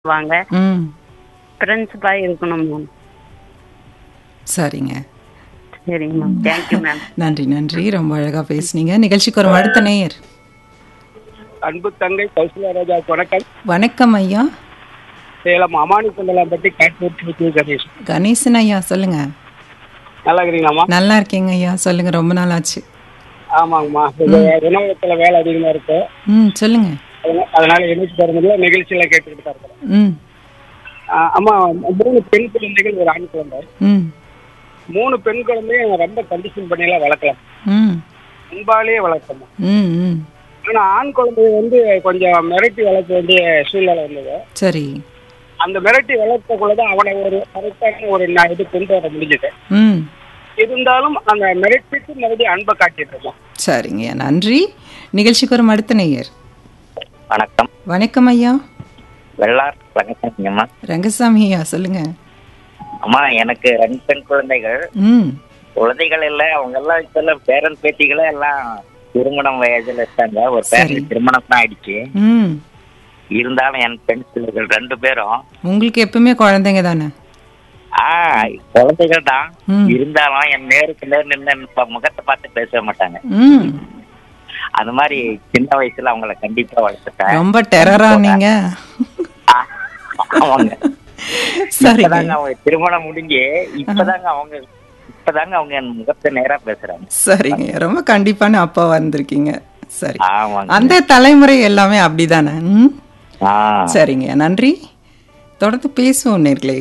வாங்க ம் பிரின்சிபா இருக்கணும் மேம் சரிங்க சரிங்க மேம் தேங்க்யூ மேம் நன்றி நன்றி ரொம்ப அழகா பேசுனீங்க நிகழ்ச்சிக்கு ஒரு அடுத்த நேயர் அன்பு தங்கை கௌசல்யா ராஜா வணக்கம் வணக்கம் ஐயா சேலம் அமானி குண்டலம் பற்றி காட்டு கணேஷ் கணேசன் ஐயா சொல்லுங்க நல்லா இருக்கிறீங்களாம்மா நல்லா இருக்கீங்க ஐயா சொல்லுங்க ரொம்ப நாள் ஆச்சு ஆமாங்கம்மா இந்த உணவகத்துல வேலை அதிகமா இருக்கு ம் சொல்லுங்க அதனால- அதனால எழுச்சி தர முடியல நிகழ்ச்சியில கேட்டுக்கிட்டு தான் இருக்கிறேன் ம் ஆஹ் அம்மா மூணு பெண் குழந்தைகள் ஒரு ஆண் குழந்தை ம் மூணு பெண் குழந்தையும் ரொம்ப கண்டிஷன் பண்ணியெல்லாம் வளர்க்கலாம் ம் அன்பாலேயே வளர்க்கணும் ம் ம் ஆனா ஆண் குழந்தைய வந்து கொஞ்சம் மிரட்டி வளர்க்க வேண்டிய சூழ்நிலை வந்தது சரி அந்த மிரட்டி வளர்க்கக்குள்ளதான் அவனை ஒரு கரெக்டான ஒரு நான் இது கொண்டு வர முடிஞ்சது ம் இருந்தாலும் அந்த மிரட்டிட்டு மறுபடியும் அன்பை காட்டிட்டு இருக்கோம் சரிங்க ஐயா நன்றி நிகழ்ச்சிக்கு ஒரு அடுத்த நேயர் வணக்கம் வணக்கம் ஐயா வெள்ளார் வணக்கம்ங்கம்மா ரங்கசாமி ஐயா சொல்லுங்க அம்மா எனக்கு ரெண்டு பெண் குழந்தைகள் ம் குழந்தைகள் இல்ல அவங்க எல்லாம் இப்ப எல்லாம் பேரன் பேத்திகளே எல்லாம் திருமணம் வயதுல இருக்காங்க ஒரு சரி. பேரன் திருமணம் தான் ஆயிடுச்சு ம் இருந்தாலும் என் பெண் பிள்ளைகள் ரெண்டு பேரும் உங்களுக்கு எப்பவுமே குழந்தைங்க தானே ஆ குழந்தைகள் தான் ம். இருந்தாலும் என் நேருக்கு நேர் நின்று என் ப- முகத்தை பார்த்து பேச மாட்டாங்க ம் அது மாதிரி சின்ன வயசுல அவங்கள கண்டிப்பா வளர்த்துட்டேன் ரொம்ப டெரரா நீங்க ஆ, ஆமாங்க சரிங்க இப்பதாங்க அவங்க திருமணம் முடிஞ்சு இப்பதாங்க அவங்க இப்பதாங்க அவங்க என் முகத்தை நேரா பேசுறாங்க சரிங்க ரொம்ப கண்டிப்பான அப்பா வந்திருக்கீங்க சரி ஆமாங்க அந்த தலைமுறை எல்லாமே அப்படிதானே ம் ஆ சரிங்க நன்றி தொடர்ந்து பேசுவோம் நேர்களே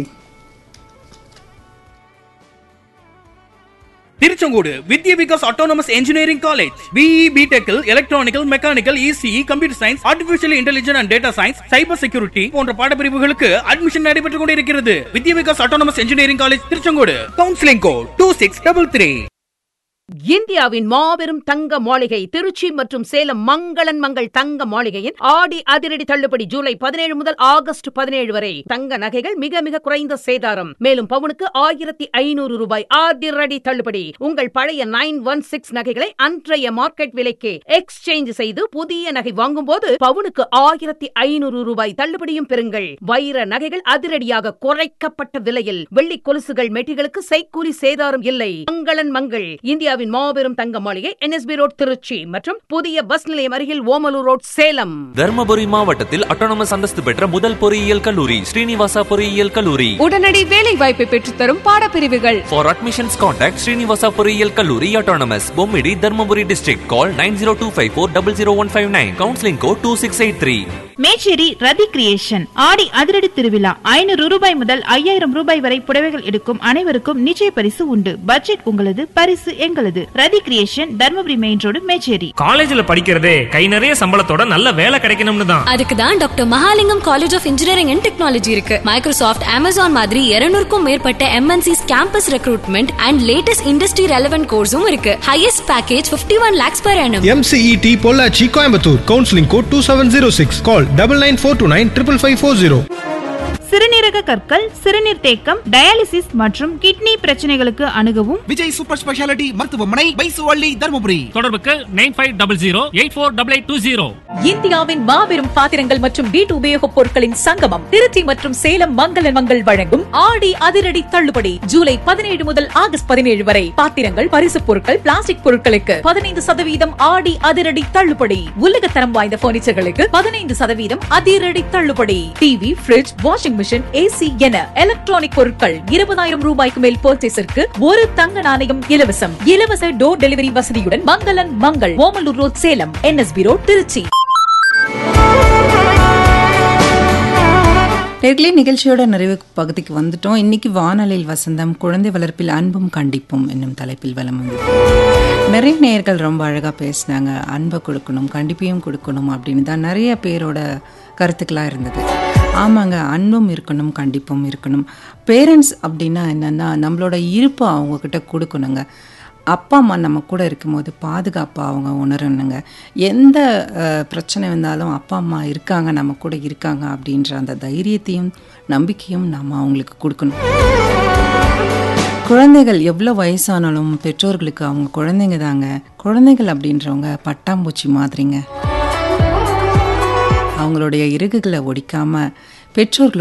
Tiruchengode Vidya Vikas autonomous engineering college BE பிடெக்கில் electrical mechanical ECE computer science artificial intelligence and data science cyber security போன்ற பாடப்பிரிவுகளுக்கு அட்மிஷன் நடைபெற்றுக் கொண்டிருக்கிறது Vidya Vikas autonomous engineering college Tiruchengode counselling code two six double three இந்தியாவின் மாபெரும் தங்க மாளிகை திருச்சி மற்றும் சேலம் மங்களன் மங்கள் தங்க மாளிகையின் ஆடி அதிரடி தள்ளுபடி ஜூலை பதினேழு முதல் ஆகஸ்ட் பதினேழு வரை தங்க நகைகள் மிக மிக குறைந்த சேதாரம் மேலும் பவுனுக்கு ஆயிரத்தி ஐநூறு ரூபாய் அதிரடி தள்ளுபடி உங்கள் பழைய நைன் ஒன் சிக்ஸ் நகைகளை அன்றைய மார்க்கெட் விலைக்கு எக்ஸ்சேஞ்ச் செய்து புதிய நகை வாங்கும்போது பவுனுக்கு ஆயிரத்தி ஐநூறு ரூபாய் தள்ளுபடியும் பெறுங்கள் வைர நகைகள் அதிரடியாக குறைக்கப்பட்ட விலையில் வெள்ளி கொலுசுகள் மெட்டிகளுக்கு செய்கூலி சேதாரம் இல்லை மங்களன் மங்கள் இந்தியாவின் மாபெரும் தங்க மாளிகை என்எஸ்பி ரோட் திருச்சி மற்றும் புதிய பஸ் நிலையம் அருகில் ஓமலூர் ரோட் சேலம் தர்மபுரி மாவட்டத்தில் அட்டானமஸ் அந்தஸ்து பெற்ற முதல் பொறியியல் கல்லூரி ஸ்ரீனிவாசா பொறியியல் கல்லூரி உடனடி வேலை வாய்ப்பை பெற்றுத்தரும் பாடப்பிரிவுகள் For admissions contact ஸ்ரீனிவாசா பொறியியல் கல்லூரி autonomous Bommidi Dharmapuri district call nine zero two five four double zero one five nine counselling code two six eight three Mecheri Rathi creation ஆடி அதிரடி திருவிழா ஐநூறு ரூபாய் முதல் ஐயாயிரம் ரூபாய் வரை புடவைகள் எடுக்கும் அனைவருக்கும் நிச்சய பரிசு உண்டு பட்ஜெட் உங்களது பரிசு எங்களது Rathi creation Dharmapuri main road Mecheri காலேஜ்ல படிக்கிறதே கை நிறைய சம்பளத்தோட நல்ல வேலை கிடைக்கணும்னு தான் அதுக்கு தான் doctor Mahalingam college of engineering and technology இருக்கு மைக்ரோசாஃப்ட் அமேசான் மாதிரி இருநூறுக்கும் மேற்பட்ட MNCs campus recruitment and latest industry relevant கோர்ஸும் இருக்கு highest package 51 one lakhs per annum MCET Pollachi Coimbatore counselling code two seven zero six call double nine four two nine triple five four zero சிறுநீரக கற்கள் சிறுநீர் தேக்கம் dialysis மற்றும் கிட்னி பிரச்சனைகளுக்கு அணுகவும் Vijay super speciality மருத்துவமனை பைசுவள்ளி தருமபுரி தொடர்புக்கு nine five double zero eight four double eight two zero இந்தியாவின் மாபெரும் பாத்திரங்கள் மற்றும் வீட்டு உபயோகப் பொருட்களின் சங்கமம் திருச்சி மற்றும் சேலம் மங்களன் மங்கள் வழங்கும் ஆடி அதிரடி தள்ளுபடி ஜூலை பதினேழு முதல் ஆகஸ்ட் பதினேழு வரை பாத்திரங்கள் பரிசுப் பொருட்கள் பிளாஸ்டிக் பொருட்களுக்கு பதினைந்து சதவீதம் ஆடி அதிரடி தள்ளுபடி உலகத்தரம் வாய்ந்த பர்னிச்சர்களுக்கு பதினைந்து சதவீதம் அதிரடி தள்ளுபடி TV fridge washing machine AC என எலக்ட்ரானிக் பொருட்கள் இருபதாயிரம் ரூபாய்க்கு மேல் பர்ச்சேஸிற்கு ஒரு தங்க நாணயம் இலவசம் இலவச டோர் டெலிவரி வசதியுடன் மங்களன் Mangal Omalur road Salem NSB road Trichy நேர்களே நிகழ்ச்சியோட நிறைவு பகுதிக்கு வந்துட்டோம் இன்னைக்கு வானலில் வசந்தம் குழந்தை வளர்ப்பில் அன்பும் கண்டிப்பும் என்னும் தலைப்பில் வலம் வந்தது நிறைய நேயர்கள் ரொம்ப அழகாக பேசினாங்க அன்பை கொடுக்கணும் கண்டிப்பையும் கொடுக்கணும் அப்படின்னு தான் நிறைய பேரோட கருத்துக்களாக இருந்தது ஆமாங்க அன்பும் இருக்கணும் கண்டிப்பும் இருக்கணும் பேரண்ட்ஸ் அப்படின்னா என்னென்னா நம்மளோட இருப்பை அவங்கக்கிட்ட கொடுக்கணுங்க அப்பா அம்மா நம்ம கூட இருக்கும்போது பாதுகாப்பாக அவங்க உணரணுங்க எந்த அஹ், பிரச்சனை வந்தாலும் அப்பா அம்மா இருக்காங்க நம்ம கூட இருக்காங்க அப்படின்ற அந்த தைரியத்தையும் நம்பிக்கையும் நம்ம அவங்களுக்கு கொடுக்கணும் குழந்தைகள் எவ்வளோ வயசானாலும் பெற்றோர்களுக்கு அவங்க குழந்தைங்க தாங்க குழந்தைகள் அப்படின்றவங்க பட்டாம்பூச்சி மாதிரிங்க அவங்களுடைய இறகுகளை ஒடிக்காம பெற்றோர்கள்